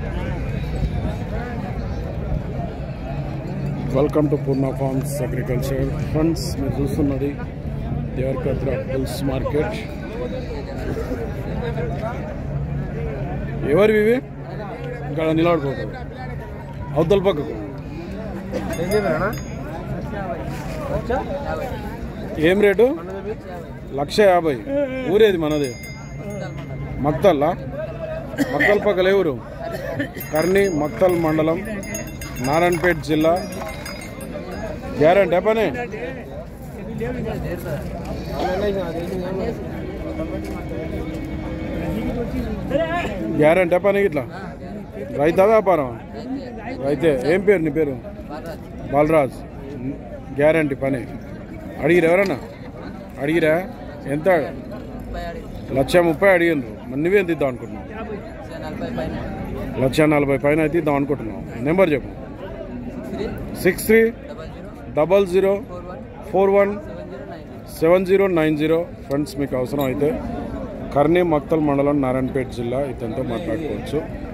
welcome to Purna farms agriculture funds మీరు చూస్తున్నది Devarakadra bulls market ఎవరివి ఇవి ఇక్కడ నిలబడిపోతుంది అవతల పక్కకు ఏం రేటు లక్ష యాభై ఊరేది మనది మక్తల్లా మక్తల్ పక్కల ఏ ఊరు కర్ణి మక్తల్ మండలం నారాయణపేట జిల్లా గ్యారంటీ పని గ్యారంటీ పని ఇట్లా రైతా వ్యాపారం అయితే ఏం పేరు నీ పేరు బాలరాజ్ గ్యారంటీ పని అడిగిరా ఎవరన్నా అడిగిరా ఎంత లక్ష ముప్పై అడిగినారు మరి నువ్వేం తీద్దాం అనుకుంటున్నావు లక్ష నలభై పైన అయితే ఇద్దాం అనుకుంటున్నావు నెంబర్ చెప్పు six three double zero four one seven zero nine zero friends మీకు అవసరం అయితే కర్నీ మక్తల్ మండలం నారాయణపేట జిల్లా ఇతనితో మాట్లాడుకోవచ్చు